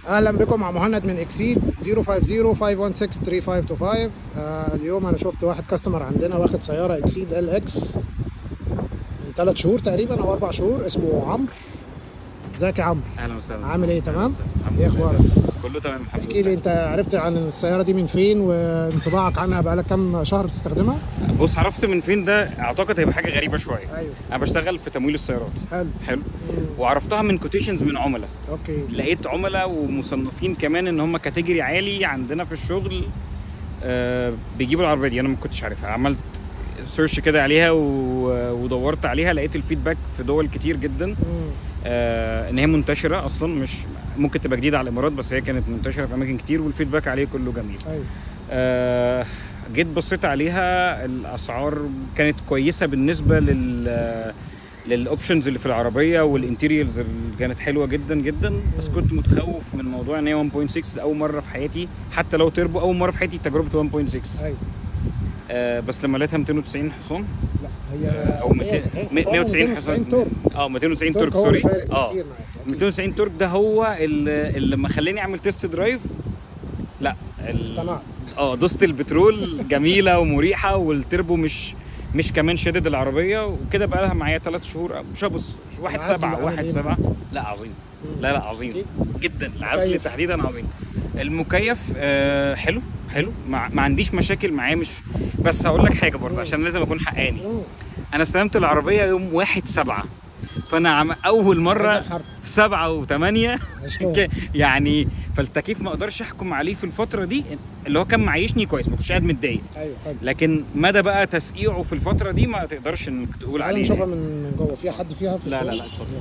اهلا بكم مع مهند من اكسيد 050-516-3525 آه اليوم انا شفت واحد كاستمر عندنا واخد سياره اكسيد ال اكس من ثلاث شهور تقريبا او اربع شهور اسمه عمرو ازيك يا عمرو اهلا وسهلا عامل ايه تمام الحمد ايه لله. اخبارك كله تمام الحمد احكي لي لله انت عرفت عن السياره دي من فين وانطباعك عنها بقالك كام شهر بتستخدمها بص عرفت من فين ده اعتقد هيبقى حاجه غريبه شويه ايوه انا بشتغل في تمويل السيارات حلو حلو مم. وعرفتها من كوتيشنز من عملاء اوكي لقيت عملاء ومصنفين كمان ان هم كاتيجوري عالي عندنا في الشغل آه بيجيبوا العربيه دي انا ما كنتش عارفها عملت سيرش كده عليها و- ودورت عليها لقيت الفيدباك في دول كتير جدا مم. آه ان هي منتشره اصلا مش ممكن تبقى جديده على الامارات بس هي كانت منتشره في اماكن كتير والفيدباك عليه كله جميل ايوه آه، جيت بصيت عليها الاسعار كانت كويسه بالنسبه لل للاوبشنز اللي في العربيه والانتيريالز اللي كانت حلوه جدا جدا بس كنت متخوف من موضوع ان هي 1.6 لاول مره في حياتي حتى لو تربو اول مره في حياتي تجربه 1.6 ايوه آه بس لما لقيتها 290 حصان لا هي او 200 190 حصان تورك اه 290 تورك هو سوري اللي فارق اه كتير معاك أكيد. 290 تورك ده هو اللي اللي لما خلاني اعمل تيست درايف لا ال- اقتنعت اه دوست البترول جميله ومريحه والتربو مش مش كمان شدد العربيه وكده بقى لها معايا ثلاث شهور مش هبص واحد العزل سبعة عامل واحد إيه سبعة لا عظيم مم. لا لا عظيم أكيد. جدا العزل مكيف. تحديدا عظيم المكيف آه حلو حلو ما, ما عنديش مشاكل معاه مش بس هقول لك حاجه برضه مم. عشان لازم اكون حقاني مم. انا استلمت العربيه يوم واحد سبعة فانا عم اول مره عايز الحرب. سبعة وثمانية عشان. ك- يعني فالتكييف ما اقدرش احكم عليه في الفتره دي اللي هو كان معيشني كويس ما كنتش قاعد متضايق ايوه حلو لكن مدى بقى تسقيعه في الفتره دي ما تقدرش انك تقول تعالى عليه نشوفها من من جوه في حد فيها في لا، لا، السيارة؟ لا، اتفضل.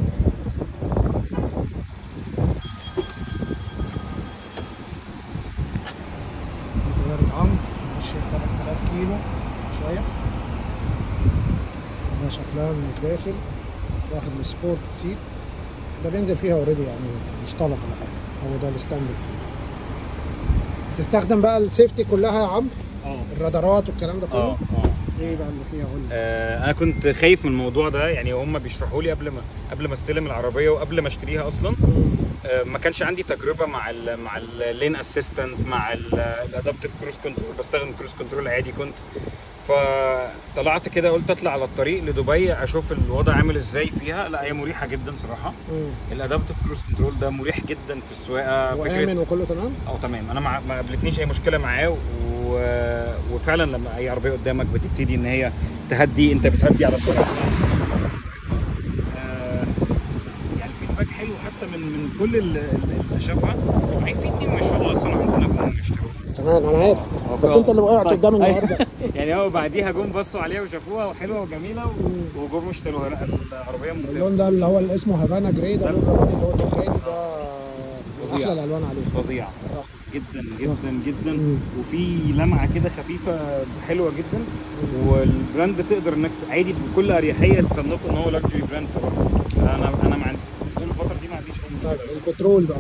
دي سيارة عمرو ماشية 3000 كيلو شوية ده شكلها من الداخل واخد السبورت سيت ده بينزل فيها اوريدي يعني مش طلب ولا حاجة هو ده الستاندرد فيه تستخدم بقى السيفتي كلها يا عمرو اه الرادارات والكلام ده اه كله اه ايه بقى اللي فيها قول لي آه، انا كنت خايف من الموضوع ده يعني هم بيشرحوا لي قبل ما قبل ما استلم العربيه وقبل ما اشتريها اصلا مم. آه، ما كانش عندي تجربه مع ال مع اللين اسيستنت مع الادابتيف كروز كنترول بستخدم كروز كنترول عادي كنت فطلعت كده قلت اطلع على الطريق لدبي اشوف الوضع عامل ازاي فيها لا هي مريحه جدا صراحه مم. الادابتيف كروز كنترول ده مريح جدا في السواقه وامن وكله تمام اه تمام انا مع... ما قابلتنيش اي مشكله معاه و... وفعلا لما اي عربيه قدامك بتبتدي ان هي تهدي انت بتهدي على السرعه آه، يعني الفيدباك حلو حتى من من كل ال- ال- اللي شافها معايا في اتنين من الشغل اصلا عندنا جم يشتروها تمام انا عارف بس انت اللي وقعت طيب. قدام النهارده يعني هو بعديها جم بصوا عليها وشافوها وحلوه وجميله و- وجم اشتروها لا العربيه اللون ممتازه ده اللي هو اللي اسمه هافانا جراي ده لون رمادي اللي هو الدخاني ده من فظيع. احلى الالوان عليه فظيع صح جدا جدا جدا مم. وفي لمعه كده خفيفه حلوه جدا والبراند تقدر انك عادي بكل اريحيه تصنفه ان هو لاكجري براند صراحه انا انا ما عندي طول الفتره دي ما عنديش اي طيب مشكله البترول بقى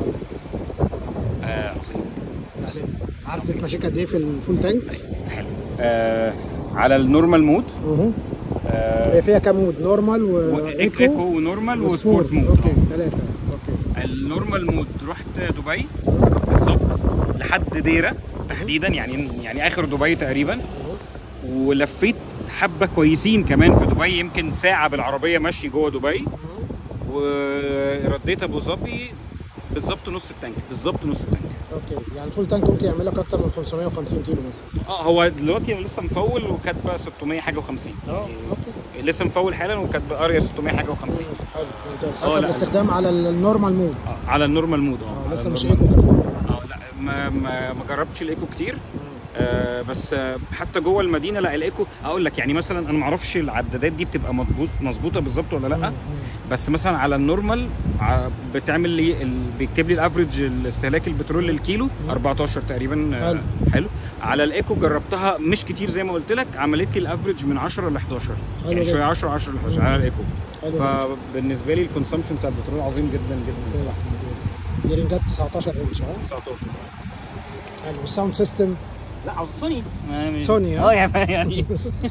آه عظيم يعني عارف بتمشيك قد ايه في الفول تانك؟ حلو آه على النورمال مود اهو آه هي فيها كام مود نورمال وايكو وايكو ونورمال وسبورت مود اوكي آه. ثلاثه اوكي النورمال مود رحت دبي بالظبط لحد ديره تحديدا يعني يعني اخر دبي تقريبا أهو. ولفيت حبه كويسين كمان في دبي يمكن ساعه بالعربيه ماشي جوه دبي أهو. ورديت ابو ظبي بالظبط نص التانك بالظبط نص التانك اوكي يعني الفول تانك ممكن يعمل لك اكتر من 550 كيلو مثلا اه هو دلوقتي انا لسه مفول وكاتبه 600 حاجه و50 اه اوكي لسه مفول حالا وكاتبه قاريه 600 حاجه و50 حلو ممتاز آه، حسب لا. الاستخدام على النورمال مود آه على النورمال مود اه اه على لسه مش النورمال ايكو مود. كمان اه لا ما ما, ما جربتش الايكو كتير مم. آه بس آه حتى جوه المدينه لا الايكو اقول لك يعني مثلا انا ما اعرفش العدادات دي بتبقى مظبوط مظبوطه بالظبط ولا لا مم. بس مثلا على النورمال ع- بتعمل لي ال... بيكتب لي الافريج الاستهلاك البترول للكيلو 14 تقريبا آه، حلو. حلو على الايكو جربتها مش كتير زي ما قلت لك عملت لي الافريج من 10 ل 11 حلو يعني جدا. شويه 10 10 ل 11 مم. على الايكو حلو جدا. فبالنسبه لي الكونسامشن بتاع البترول عظيم جدا ممتاز جدا ممتاز دي رنجات 19 انش اه 19 حلو والساوند سيستم لا عاوز سوني ما- سوني، ها؟ اه يعني يعني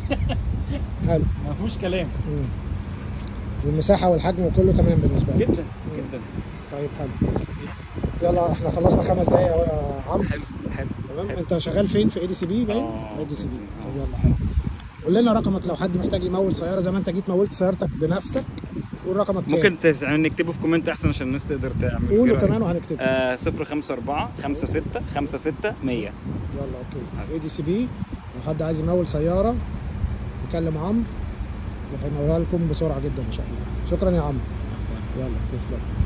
حلو ما فيهوش كلام مم. والمساحه والحجم وكله تمام بالنسبه لك جدا جدا طيب حلو يلا احنا خلصنا خمس دقايق اهو يا عمرو حلو حلو تمام انت شغال فين في اي دي سي بي باين آه. اي دي سي بي طب يلا حلو قول لنا رقمك لو حد محتاج يمول سياره زي ما انت جيت مولت سيارتك بنفسك قول رقمك كام ممكن تس- يعني نكتبه في كومنت احسن عشان الناس تقدر تعمل إيه قوله رأيك؟ كمان وهنكتبه آه 054 56 56 100 يلا اوكي اي دي سي بي لو حد عايز يمول سياره يكلم عمرو وهيمولها لكم بسرعه جدا ان شاء الله شكرا يا عمرو يلا تسلم